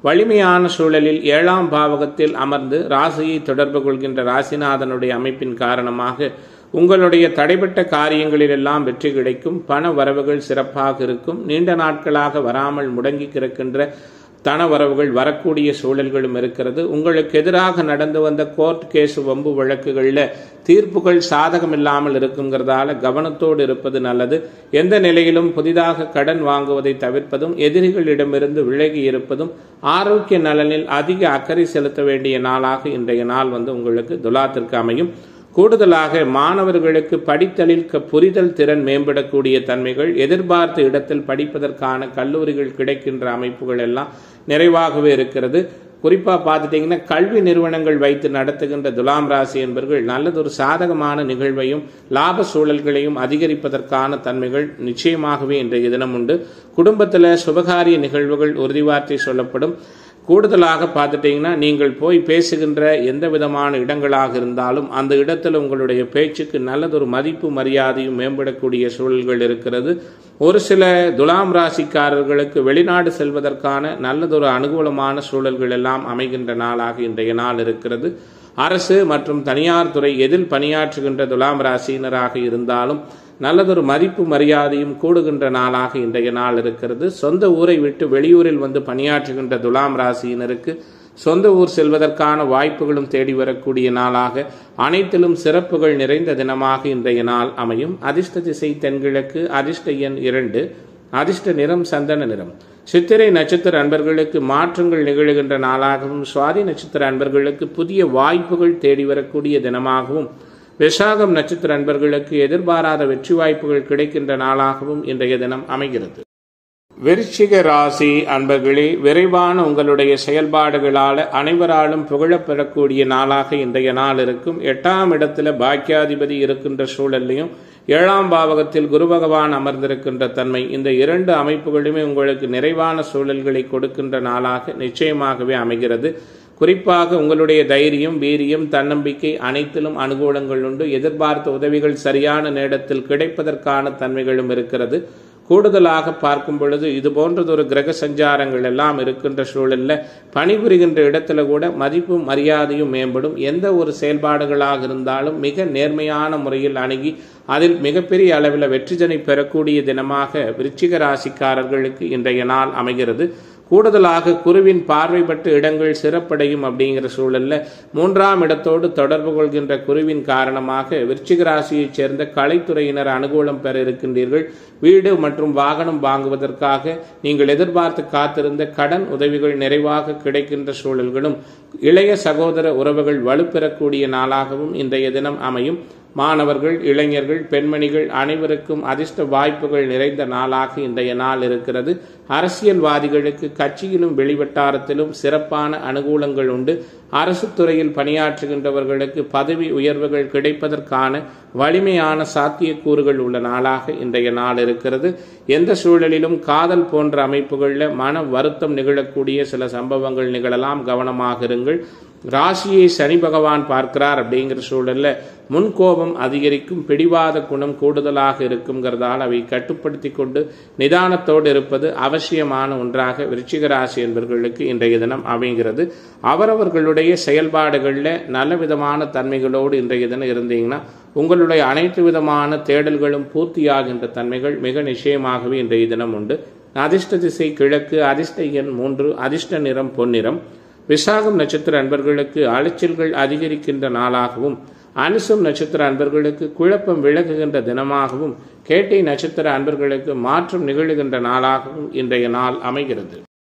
வலிமையான சூழலில் ஏழாம் பாவகத்தில் அமர்ந்து ராசியை தொடர்பு கொள்கின்ற ராசிநாதனுடைய அமைப்பின் காரணமாக உங்களுடைய தடைப்பட்ட காரியங்களிலெல்லாம் வெற்றி கிடைக்கும் பண வரவுகள் சிறப்பாக இருக்கும் நீண்ட நாட்களாக வராமல் முடங்கி கிடக்கின்ற தன வரவுகள் வரக்கூடிய சூழல்களும் இருக்கிறது உங்களுக்கு எதிராக நடந்து வந்த கோர்ட் கேஸ் வம்பு வழக்குகளில் தீர்ப்புகள் சாதகம் இல்லாமல் இருக்குங்கிறதால கவனத்தோடு இருப்பது நல்லது எந்த நிலையிலும் புதிதாக கடன் வாங்குவதை தவிர்ப்பதும் எதிரிகளிடமிருந்து விலகி இருப்பதும் ஆரோக்கிய நலனில் அதிக அக்கறை செலுத்த வேண்டிய நாளாக இன்றைய நாள் வந்து உங்களுக்கு துலாத்திற்கு அமையும் கூடுதலாக மாணவர்களுக்கு படித்தலில் புரிதல் திறன் மேம்படக்கூடிய தன்மைகள் எதிர்பார்த்த இடத்தில் படிப்பதற்கான கல்லூரிகள் கிடைக்கின்ற அமைப்புகள் எல்லாம் நிறைவாகவே இருக்கிறது குறிப்பாக பார்த்துட்டிங்கன்னா கல்வி நிறுவனங்கள் வைத்து நடத்துகின்ற துலாம் ராசி என்பவர்கள் நல்லதொரு சாதகமான நிகழ்வையும் லாப சூழல்களையும் அதிகரிப்பதற்கான தன்மைகள் நிச்சயமாகவே இன்றைய தினம் உண்டு குடும்பத்தில் சுபகாரிய நிகழ்வுகள் உறுதிவார்த்தை சொல்லப்படும் கூடுதலாக பார்த்துட்டிங்கன்னா நீங்கள் போய் பேசுகின்ற எந்த விதமான இடங்களாக இருந்தாலும் அந்த இடத்துல உங்களுடைய பேச்சுக்கு நல்லதொரு மதிப்பு மரியாதையும் மேம்படக்கூடிய சூழல்கள் இருக்கிறது ஒரு சில துலாம் ராசிக்காரர்களுக்கு வெளிநாடு செல்வதற்கான நல்லதொரு அனுகூலமான சூழல்கள் எல்லாம் அமைகின்ற நாளாக இன்றைய நாள் இருக்கிறது அரசு மற்றும் தனியார் துறை எதில் பணியாற்றுகின்ற துலாம் ராசியினராக இருந்தாலும் நல்லதொரு மதிப்பு மரியாதையும் கூடுகின்ற நாளாக இன்றைய நாள் இருக்கிறது சொந்த ஊரை விட்டு வெளியூரில் வந்து பணியாற்றுகின்ற துலாம் ராசியினருக்கு சொந்த ஊர் செல்வதற்கான வாய்ப்புகளும் தேடி வரக்கூடிய நாளாக அனைத்திலும் சிறப்புகள் நிறைந்த தினமாக இன்றைய நாள் அமையும் அதிர்ஷ்ட திசை தென்கிழக்கு அதிர்ஷ்ட எண் இரண்டு அதிர்ஷ்ட நிறம் சந்தன நிறம் சித்திரை நட்சத்திர அன்பர்களுக்கு மாற்றங்கள் நிகழுகின்ற நாளாகவும் சுவாதி நட்சத்திர அன்பர்களுக்கு புதிய வாய்ப்புகள் தேடி வரக்கூடிய தினமாகவும் விசாகம் நட்சத்திர அன்பர்களுக்கு எதிர்பாராத வெற்றி வாய்ப்புகள் கிடைக்கின்ற நாளாகவும் இன்றைய தினம் அமைகிறது விருச்சிக ராசி அன்பர்களே விரைவான உங்களுடைய செயல்பாடுகளால் அனைவராலும் புகழப்பெறக்கூடிய நாளாக இன்றைய நாள் இருக்கும் எட்டாம் இடத்துல பாக்கியாதிபதி இருக்கின்ற சூழல்லையும் ஏழாம் பாவகத்தில் குரு பகவான் அமர்ந்திருக்கின்ற தன்மை இந்த இரண்டு அமைப்புகளுமே உங்களுக்கு நிறைவான சூழல்களை கொடுக்கின்ற நாளாக நிச்சயமாகவே அமைகிறது குறிப்பாக உங்களுடைய தைரியம் வீரியம் தன்னம்பிக்கை அனைத்திலும் அனுகூலங்கள் உண்டு எதிர்பார்த்த உதவிகள் சரியான நேரத்தில் கிடைப்பதற்கான தன்மைகளும் இருக்கிறது கூடுதலாக பார்க்கும் பொழுது இது போன்றதொரு கிரக சஞ்சாரங்கள் எல்லாம் இருக்கின்ற சூழலில் பணிபுரிகின்ற இடத்துல கூட மதிப்பும் மரியாதையும் மேம்படும் எந்த ஒரு செயல்பாடுகளாக இருந்தாலும் மிக நேர்மையான முறையில் அணுகி அதில் மிகப்பெரிய அளவில் வெற்றிஜனை பெறக்கூடிய தினமாக விருச்சிக ராசிக்காரர்களுக்கு இன்றைய நாள் அமைகிறது கூடுதலாக குருவின் பார்வைப்பட்டு இடங்கள் சிறப்படையும் அப்படிங்கிற சூழல்ல மூன்றாம் இடத்தோடு தொடர்பு கொள்கின்ற குருவின் காரணமாக விருச்சிக ராசியைச் சேர்ந்த கலைத்துறையினர் அனுகூலம் பெற இருக்கின்றீர்கள் வீடு மற்றும் வாகனம் வாங்குவதற்காக நீங்கள் எதிர்பார்த்து காத்திருந்த கடன் உதவிகள் நிறைவாக கிடைக்கின்ற சூழல்களும் இளைய சகோதர உறவுகள் வலுப்பெறக்கூடிய நாளாகவும் இன்றைய தினம் அமையும் மாணவர்கள் இளைஞர்கள் பெண்மணிகள் அனைவருக்கும் அதிர்ஷ்ட வாய்ப்புகள் நிறைந்த நாளாக இன்றைய நாள் இருக்கிறது அரசியல்வாதிகளுக்கு கட்சியிலும் வெளிவட்டாரத்திலும் சிறப்பான அனுகூலங்கள் உண்டு அரசு துறையில் பணியாற்றுகின்றவர்களுக்கு பதவி உயர்வுகள் கிடைப்பதற்கான வலிமையான சாத்தியக்கூறுகள் உள்ள நாளாக இன்றைய நாள் இருக்கிறது எந்த சூழலிலும் காதல் போன்ற அமைப்புகளில் மன வருத்தம் நிகழக்கூடிய சில சம்பவங்கள் நிகழலாம் கவனமாக இருங்கள் ராசியை சனி பகவான் பார்க்கிறார் அப்படிங்கிற சூழல்ல முன்கோபம் அதிகரிக்கும் பிடிவாத குணம் கூடுதலாக இருக்குங்கிறதால் அவை கட்டுப்படுத்தி கொண்டு நிதானத்தோடு இருப்பது அவசியமான ஒன்றாக விருச்சிக ராசி என்பவர்களுக்கு இன்றைய தினம் அமைகிறது அவரவர்களுடைய செயல்பாடுகளில் நல்ல விதமான தன்மைகளோடு இன்றைய தினம் இருந்தீங்கன்னா உங்களுடைய அனைத்து விதமான தேடல்களும் பூர்த்தியாகின்ற தன்மைகள் மிக நிச்சயமாகவே இன்றைய தினம் உண்டு அதிர்ஷ்ட திசை கிழக்கு அதிர்ஷ்ட எண் மூன்று அதிர்ஷ்ட நிறம் பொன்னிறம் விசாகம் நட்சத்திர அன்பர்களுக்கு அலைச்சல்கள் அதிகரிக்கின்ற நாளாகவும் அனுசம் நட்சத்திர அன்பர்களுக்கு குழப்பம் விலகுகின்ற தினமாகவும் கேட்டை நட்சத்திர அன்பர்களுக்கு மாற்றம் நிகழுகின்ற நாளாகவும் இன்றைய நாள் அமைகிறது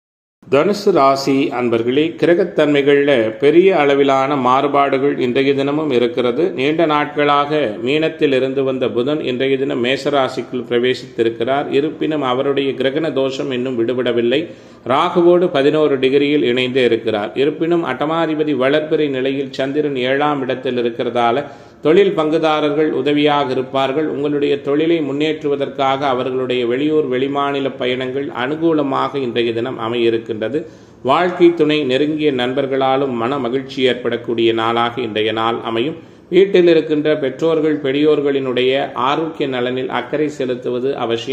தனுசு ராசி அன்பர்களே கிரகத்தன்மைகளில் பெரிய அளவிலான மாறுபாடுகள் இன்றைய தினமும் இருக்கிறது நீண்ட நாட்களாக மீனத்தில் இருந்து வந்த புதன் இன்றைய தினம் மேசராசிக்குள் பிரவேசித்திருக்கிறார் இருப்பினும் அவருடைய கிரகண தோஷம் இன்னும் விடுபடவில்லை ராகுவோடு பதினோரு டிகிரியில் இணைந்து இருக்கிறார் இருப்பினும் அட்டமாதிபதி வளர்பிறை நிலையில் சந்திரன் ஏழாம் இடத்தில் இருக்கிறதால தொழில் பங்குதாரர்கள் உதவியாக இருப்பார்கள் உங்களுடைய தொழிலை முன்னேற்றுவதற்காக அவர்களுடைய வெளியூர் வெளிமாநில பயணங்கள் அனுகூலமாக இன்றைய தினம் அமையிருக்கின்றது வாழ்க்கை துணை நெருங்கிய நண்பர்களாலும் மன மகிழ்ச்சி ஏற்படக்கூடிய நாளாக இன்றைய நாள் அமையும் வீட்டில் இருக்கின்ற பெற்றோர்கள் பெரியோர்களினுடைய ஆரோக்கிய நலனில் அக்கறை செலுத்துவது அவசியம்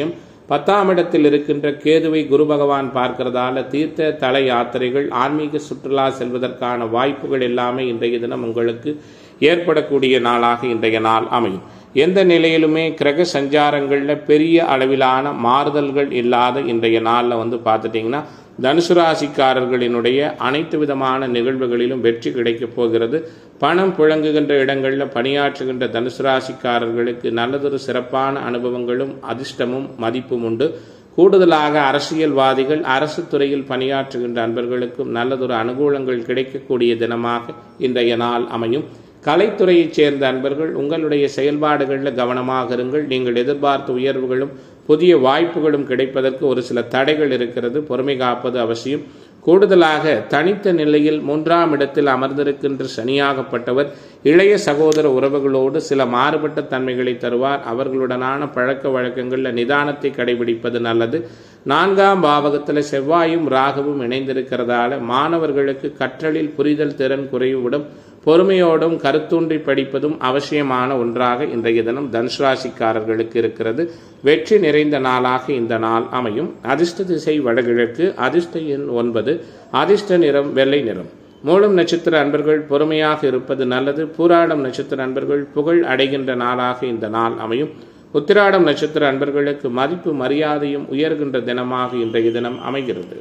பத்தாம் இடத்தில் இருக்கின்ற கேதுவை குரு பகவான் பார்க்கிறதால தீர்த்த தல யாத்திரைகள் ஆன்மீக சுற்றுலா செல்வதற்கான வாய்ப்புகள் எல்லாமே இன்றைய தினம் உங்களுக்கு ஏற்படக்கூடிய நாளாக இன்றைய நாள் அமையும் எந்த நிலையிலுமே கிரக சஞ்சாரங்களில் பெரிய அளவிலான மாறுதல்கள் இல்லாத இன்றைய நாளில் வந்து பார்த்துட்டிங்கன்னா தனுசு ராசிக்காரர்களினுடைய அனைத்து விதமான நிகழ்வுகளிலும் வெற்றி கிடைக்கப் போகிறது பணம் புழங்குகின்ற இடங்களில் பணியாற்றுகின்ற தனுசு ராசிக்காரர்களுக்கு நல்லதொரு சிறப்பான அனுபவங்களும் அதிர்ஷ்டமும் மதிப்பும் உண்டு கூடுதலாக அரசியல்வாதிகள் அரசு துறையில் பணியாற்றுகின்ற அன்பர்களுக்கும் நல்லதொரு அனுகூலங்கள் கிடைக்கக்கூடிய தினமாக இன்றைய நாள் அமையும் கலைத்துறையைச் சேர்ந்த அன்பர்கள் உங்களுடைய செயல்பாடுகளில் கவனமாக இருங்கள் நீங்கள் எதிர்பார்த்த உயர்வுகளும் புதிய வாய்ப்புகளும் கிடைப்பதற்கு ஒரு சில தடைகள் இருக்கிறது பொறுமை காப்பது அவசியம் கூடுதலாக தனித்த நிலையில் மூன்றாம் இடத்தில் அமர்ந்திருக்கின்ற சனியாகப்பட்டவர் இளைய சகோதர உறவுகளோடு சில மாறுபட்ட தன்மைகளை தருவார் அவர்களுடனான பழக்க வழக்கங்களில் நிதானத்தை கடைபிடிப்பது நல்லது நான்காம் பாவகத்தில் செவ்வாயும் ராகுவும் இணைந்திருக்கிறதால மாணவர்களுக்கு கற்றலில் புரிதல் திறன் குறைவுடன் பொறுமையோடும் கருத்தூன்றி படிப்பதும் அவசியமான ஒன்றாக இன்றைய தினம் தனுசு ராசிக்காரர்களுக்கு இருக்கிறது வெற்றி நிறைந்த நாளாக இந்த நாள் அமையும் அதிர்ஷ்ட திசை வடகிழக்கு அதிர்ஷ்ட எண் ஒன்பது அதிர்ஷ்ட நிறம் வெள்ளை நிறம் மூலம் நட்சத்திர அன்பர்கள் பொறுமையாக இருப்பது நல்லது பூராடம் நட்சத்திர அன்பர்கள் புகழ் அடைகின்ற நாளாக இந்த நாள் அமையும் உத்திராடம் நட்சத்திர அன்பர்களுக்கு மதிப்பு மரியாதையும் உயர்கின்ற தினமாக இன்றைய தினம் அமைகிறது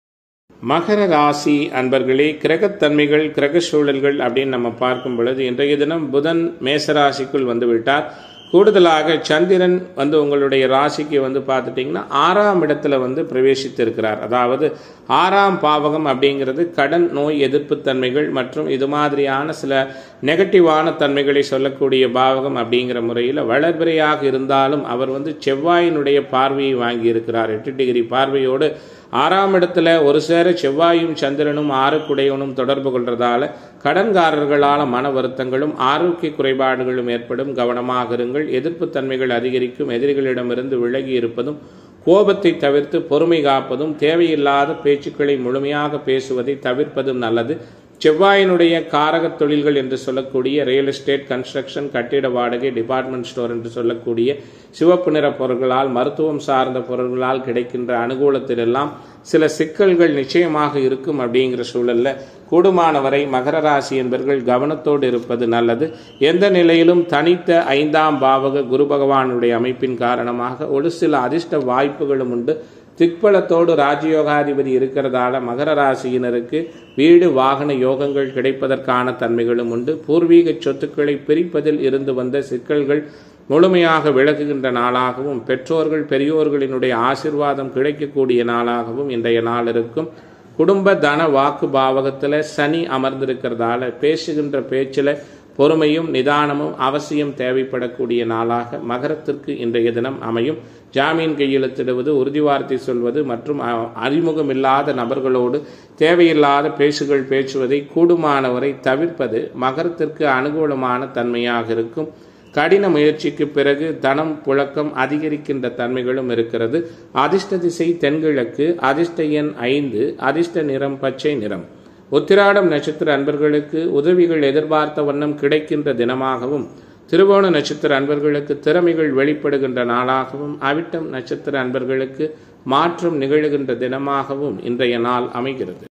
மகர ராசி அன்பர்களே கிரகத்தன்மைகள் கிரக சூழல்கள் அப்படின்னு நம்ம பார்க்கும் பொழுது இன்றைய தினம் புதன் மேசராசிக்குள் வந்து விட்டார் கூடுதலாக சந்திரன் வந்து உங்களுடைய ராசிக்கு வந்து பார்த்துட்டிங்கன்னா ஆறாம் இடத்துல வந்து பிரவேசித்து இருக்கிறார் அதாவது ஆறாம் பாவகம் அப்படிங்கிறது கடன் நோய் எதிர்ப்பு தன்மைகள் மற்றும் இது மாதிரியான சில நெகட்டிவான தன்மைகளை சொல்லக்கூடிய பாவகம் அப்படிங்கிற முறையில் வளர்பிறையாக இருந்தாலும் அவர் வந்து செவ்வாயினுடைய பார்வையை வாங்கி இருக்கிறார் எட்டு டிகிரி பார்வையோடு ஆறாம் இடத்துல ஒரு சேர செவ்வாயும் சந்திரனும் ஆறுக்குடையவனும் தொடர்பு கொள்றதால கடன்காரர்களால் மன வருத்தங்களும் ஆரோக்கிய குறைபாடுகளும் ஏற்படும் கவனமாக இருங்கள் எதிர்ப்பு தன்மைகள் அதிகரிக்கும் எதிரிகளிடமிருந்து விலகி இருப்பதும் கோபத்தை தவிர்த்து பொறுமை காப்பதும் தேவையில்லாத பேச்சுக்களை முழுமையாக பேசுவதை தவிர்ப்பதும் நல்லது செவ்வாயினுடைய காரக தொழில்கள் என்று சொல்லக்கூடிய ரியல் எஸ்டேட் கன்ஸ்ட்ரக்ஷன் கட்டிட வாடகை டிபார்ட்மெண்ட் ஸ்டோர் என்று சொல்லக்கூடிய சிவப்பு நிற பொருட்களால் மருத்துவம் சார்ந்த பொருட்களால் கிடைக்கின்ற அனுகூலத்திலெல்லாம் சில சிக்கல்கள் நிச்சயமாக இருக்கும் அப்படிங்கிற சூழல்ல கூடுமானவரை மகர ராசி என்பவர்கள் கவனத்தோடு இருப்பது நல்லது எந்த நிலையிலும் தனித்த ஐந்தாம் பாவக குரு பகவானுடைய அமைப்பின் காரணமாக ஒரு சில அதிர்ஷ்ட வாய்ப்புகளும் உண்டு திக்பலத்தோடு ராஜயோகாதிபதி இருக்கிறதால மகர ராசியினருக்கு வீடு வாகன யோகங்கள் கிடைப்பதற்கான தன்மைகளும் உண்டு பூர்வீக சொத்துக்களை பிரிப்பதில் இருந்து வந்த சிக்கல்கள் முழுமையாக விலகுகின்ற நாளாகவும் பெற்றோர்கள் பெரியோர்களினுடைய ஆசிர்வாதம் கிடைக்கக்கூடிய நாளாகவும் இன்றைய நாள் இருக்கும் குடும்ப தன வாக்கு பாவகத்தில் சனி அமர்ந்திருக்கிறதால பேசுகின்ற பேச்சில் பொறுமையும் நிதானமும் அவசியம் தேவைப்படக்கூடிய நாளாக மகரத்திற்கு இன்றைய தினம் அமையும் ஜாமீன் கையெழுத்திடுவது உறுதிவார்த்தை சொல்வது மற்றும் அறிமுகமில்லாத நபர்களோடு தேவையில்லாத பேசுகள் பேசுவதை கூடுமானவரை தவிர்ப்பது மகரத்திற்கு அனுகூலமான தன்மையாக இருக்கும் கடின முயற்சிக்கு பிறகு தனம் புழக்கம் அதிகரிக்கின்ற தன்மைகளும் இருக்கிறது அதிர்ஷ்ட திசை தென்கிழக்கு அதிர்ஷ்ட எண் ஐந்து அதிர்ஷ்ட நிறம் பச்சை நிறம் உத்திராடம் நட்சத்திர அன்பர்களுக்கு உதவிகள் எதிர்பார்த்த வண்ணம் கிடைக்கின்ற தினமாகவும் திருவோண நட்சத்திர அன்பர்களுக்கு திறமைகள் வெளிப்படுகின்ற நாளாகவும் அவிட்டம் நட்சத்திர அன்பர்களுக்கு மாற்றம் நிகழுகின்ற தினமாகவும் இன்றைய நாள் அமைகிறது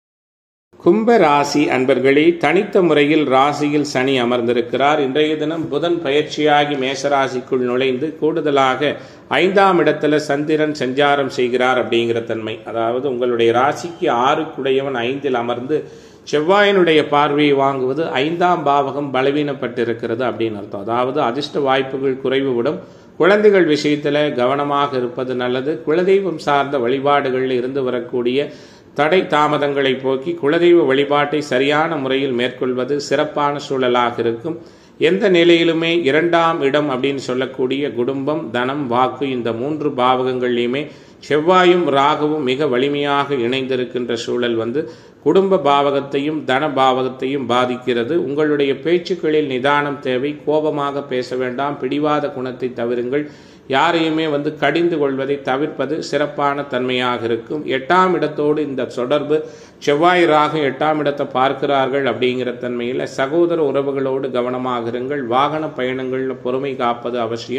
கும்ப ராசி அன்பர்களே தனித்த முறையில் ராசியில் சனி அமர்ந்திருக்கிறார் இன்றைய தினம் புதன் பயிற்சியாகி மேசராசிக்குள் நுழைந்து கூடுதலாக ஐந்தாம் இடத்துல சந்திரன் சஞ்சாரம் செய்கிறார் அப்படிங்கிற தன்மை அதாவது உங்களுடைய ராசிக்கு ஆறுக்குடையவன் ஐந்தில் அமர்ந்து செவ்வாயினுடைய பார்வையை வாங்குவது ஐந்தாம் பாவகம் பலவீனப்பட்டிருக்கிறது அப்படின்னு அர்த்தம் அதாவது அதிர்ஷ்ட வாய்ப்புகள் குறைவுவிடும் குழந்தைகள் விஷயத்தில் கவனமாக இருப்பது நல்லது குலதெய்வம் சார்ந்த வழிபாடுகளில் இருந்து வரக்கூடிய தடை தாமதங்களை போக்கி குலதெய்வ வழிபாட்டை சரியான முறையில் மேற்கொள்வது சிறப்பான சூழலாக இருக்கும் எந்த நிலையிலுமே இரண்டாம் இடம் அப்படின்னு சொல்லக்கூடிய குடும்பம் தனம் வாக்கு இந்த மூன்று பாவகங்கள்லையுமே செவ்வாயும் ராகுவும் மிக வலிமையாக இணைந்திருக்கின்ற சூழல் வந்து குடும்ப பாவகத்தையும் தன பாவகத்தையும் பாதிக்கிறது உங்களுடைய பேச்சுக்களில் நிதானம் தேவை கோபமாக பேச வேண்டாம் பிடிவாத குணத்தை தவிருங்கள் யாரையுமே வந்து கடிந்து கொள்வதை தவிர்ப்பது சிறப்பான தன்மையாக இருக்கும் எட்டாம் இடத்தோடு இந்த தொடர்பு செவ்வாய் ராகு எட்டாம் இடத்தை பார்க்கிறார்கள் அப்படிங்கிற தன்மையில் சகோதர உறவுகளோடு கவனமாக இருங்கள் வாகன பயணங்களில் பொறுமை காப்பது அவசியம்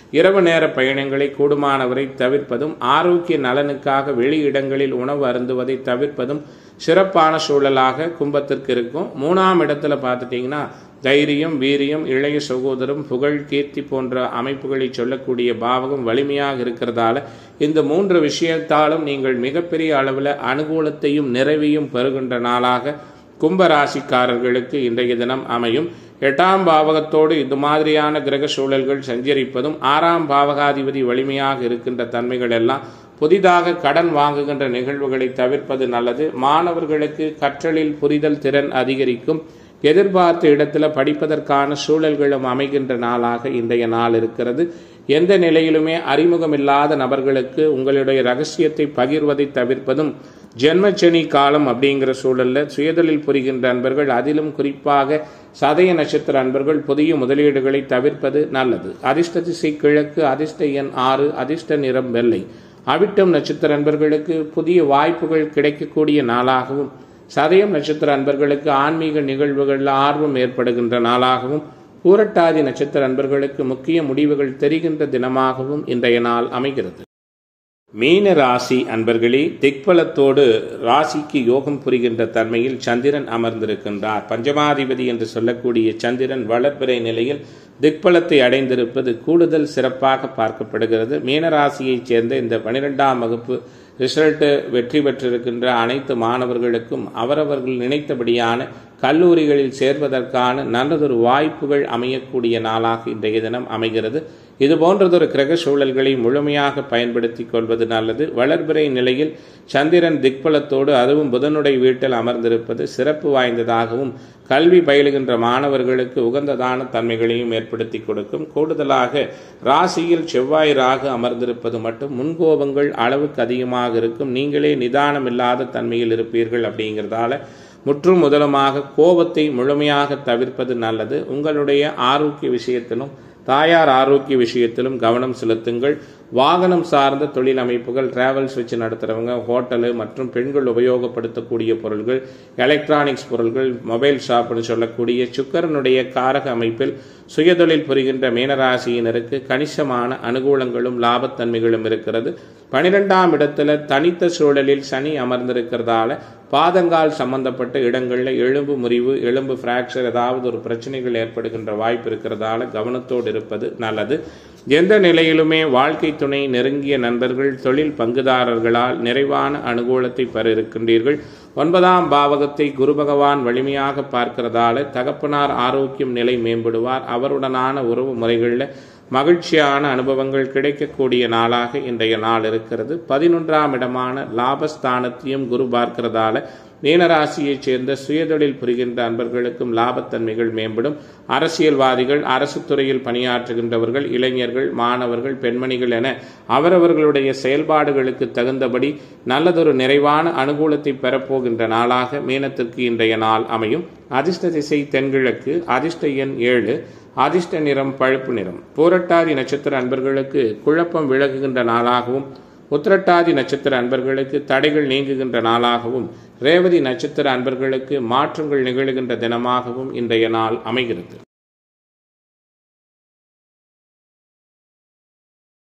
இரவு நேர பயணங்களை கூடுமானவரை தவிர்ப்பதும் ஆரோக்கிய நலனுக்காக வெளி இடங்களில் உணவு அருந்துவதை தவிர்ப்பதும் சிறப்பான சூழலாக கும்பத்திற்கு இருக்கும் மூணாம் இடத்துல பார்த்துட்டிங்கன்னா தைரியம் வீரியம் இளைய சகோதரம் புகழ் கீர்த்தி போன்ற அமைப்புகளை சொல்லக்கூடிய பாவகம் வலிமையாக இருக்கிறதால இந்த மூன்று விஷயத்தாலும் நீங்கள் மிகப்பெரிய அளவில் அனுகூலத்தையும் நிறைவையும் பெறுகின்ற நாளாக கும்ப ராசிக்காரர்களுக்கு இன்றைய தினம் அமையும் எட்டாம் பாவகத்தோடு இது மாதிரியான கிரக சூழல்கள் சஞ்சரிப்பதும் ஆறாம் பாவகாதிபதி வலிமையாக இருக்கின்ற தன்மைகள் எல்லாம் புதிதாக கடன் வாங்குகின்ற நிகழ்வுகளை தவிர்ப்பது நல்லது மாணவர்களுக்கு கற்றலில் புரிதல் திறன் அதிகரிக்கும் எதிர்பார்த்த இடத்துல படிப்பதற்கான சூழல்களும் அமைகின்ற நாளாக இன்றைய நாள் இருக்கிறது எந்த நிலையிலுமே அறிமுகமில்லாத நபர்களுக்கு உங்களுடைய ரகசியத்தை பகிர்வதை தவிர்ப்பதும் ஜென்மச்சனி காலம் அப்படிங்கிற சூழல்ல சுயதொழில் புரிகின்ற அன்பர்கள் அதிலும் குறிப்பாக சதய நட்சத்திர அன்பர்கள் புதிய முதலீடுகளை தவிர்ப்பது நல்லது அதிர்ஷ்ட திசை கிழக்கு அதிர்ஷ்ட எண் ஆறு அதிர்ஷ்ட நிறம் வெள்ளை அவிட்டம் நட்சத்திர அன்பர்களுக்கு புதிய வாய்ப்புகள் கிடைக்கக்கூடிய நாளாகவும் சதயம் நட்சத்திர அன்பர்களுக்கு ஆன்மீக நிகழ்வுகளில் ஆர்வம் ஏற்படுகின்ற நாளாகவும் பூரட்டாதி நட்சத்திர அன்பர்களுக்கு முக்கிய முடிவுகள் தெரிகின்ற தினமாகவும் இன்றைய நாள் அமைகிறது மீன ராசி அன்பர்களே திக்பலத்தோடு ராசிக்கு யோகம் புரிகின்ற தன்மையில் சந்திரன் அமர்ந்திருக்கின்றார் பஞ்சமாதிபதி என்று சொல்லக்கூடிய சந்திரன் வளர்பிறை நிலையில் திக்பலத்தை அடைந்திருப்பது கூடுதல் சிறப்பாக பார்க்கப்படுகிறது மீனராசியைச் சேர்ந்த இந்த பனிரெண்டாம் வகுப்பு ரிசல்ட்டு வெற்றி பெற்றிருக்கின்ற அனைத்து மாணவர்களுக்கும் அவரவர்கள் நினைத்தபடியான கல்லூரிகளில் சேர்வதற்கான நல்லதொரு வாய்ப்புகள் அமையக்கூடிய நாளாக இன்றைய தினம் அமைகிறது இது போன்றதொரு கிரக சூழல்களை முழுமையாக பயன்படுத்தி கொள்வது நல்லது வளர்பிறை நிலையில் சந்திரன் திக்பலத்தோடு அதுவும் புதனுடைய வீட்டில் அமர்ந்திருப்பது சிறப்பு வாய்ந்ததாகவும் கல்வி பயிலுகின்ற மாணவர்களுக்கு உகந்ததான தன்மைகளையும் ஏற்படுத்தி கொடுக்கும் கூடுதலாக ராசியில் செவ்வாய் ராகு அமர்ந்திருப்பது மட்டும் முன்கோபங்கள் அளவுக்கு அதிகமாக இருக்கும் நீங்களே நிதானம் இல்லாத தன்மையில் இருப்பீர்கள் அப்படிங்கிறதால முற்றும் முதலுமாக கோபத்தை முழுமையாக தவிர்ப்பது நல்லது உங்களுடைய ஆரோக்கிய விஷயத்திலும் தாயார் ஆரோக்கிய விஷயத்திலும் கவனம் செலுத்துங்கள் வாகனம் சார்ந்த தொழில் அமைப்புகள் டிராவல்ஸ் வச்சு நடத்துகிறவங்க ஹோட்டலு மற்றும் பெண்கள் உபயோகப்படுத்தக்கூடிய பொருள்கள் எலக்ட்ரானிக்ஸ் பொருள்கள் மொபைல் ஷாப்னு சொல்லக்கூடிய சுக்கரனுடைய காரக அமைப்பில் சுயதொழில் புரிகின்ற மீனராசியினருக்கு கணிசமான அனுகூலங்களும் லாபத்தன்மைகளும் இருக்கிறது பனிரெண்டாம் இடத்துல தனித்த சூழலில் சனி அமர்ந்திருக்கிறதால பாதங்கால் சம்பந்தப்பட்ட இடங்களில் எலும்பு முறிவு எலும்பு ஃப்ராக்சர் ஏதாவது ஒரு பிரச்சனைகள் ஏற்படுகின்ற வாய்ப்பு இருக்கிறதால கவனத்தோடு இருப்பது நல்லது எந்த நிலையிலுமே வாழ்க்கை துணை நெருங்கிய நண்பர்கள் தொழில் பங்குதாரர்களால் நிறைவான அனுகூலத்தை பெற இருக்கின்றீர்கள் ஒன்பதாம் பாவகத்தை குரு பகவான் வலிமையாக பார்க்கிறதால தகப்பனார் ஆரோக்கியம் நிலை மேம்படுவார் அவருடனான உறவு முறைகளில் மகிழ்ச்சியான அனுபவங்கள் கிடைக்கக்கூடிய நாளாக இன்றைய நாள் இருக்கிறது பதினொன்றாம் இடமான லாபஸ்தானத்தையும் குரு பார்க்கிறதால மீனராசியைச் சேர்ந்த சுயதொழில் புரிகின்ற அன்பர்களுக்கும் லாபத்தன்மைகள் மேம்படும் அரசியல்வாதிகள் அரசு துறையில் பணியாற்றுகின்றவர்கள் இளைஞர்கள் மாணவர்கள் பெண்மணிகள் என அவரவர்களுடைய செயல்பாடுகளுக்கு தகுந்தபடி நல்லதொரு நிறைவான அனுகூலத்தை பெறப்போகின்ற நாளாக மீனத்திற்கு இன்றைய நாள் அமையும் அதிர்ஷ்ட திசை தென்கிழக்கு அதிர்ஷ்ட எண் ஏழு அதிர்ஷ்ட நிறம் பழுப்பு நிறம் பூரட்டாதி நட்சத்திர அன்பர்களுக்கு குழப்பம் விலகுகின்ற நாளாகவும் உத்திரட்டாதி நட்சத்திர அன்பர்களுக்கு தடைகள் நீங்குகின்ற நாளாகவும் ரேவதி நட்சத்திர அன்பர்களுக்கு மாற்றங்கள் நிகழுகின்ற தினமாகவும் இன்றைய நாள் அமைகிறது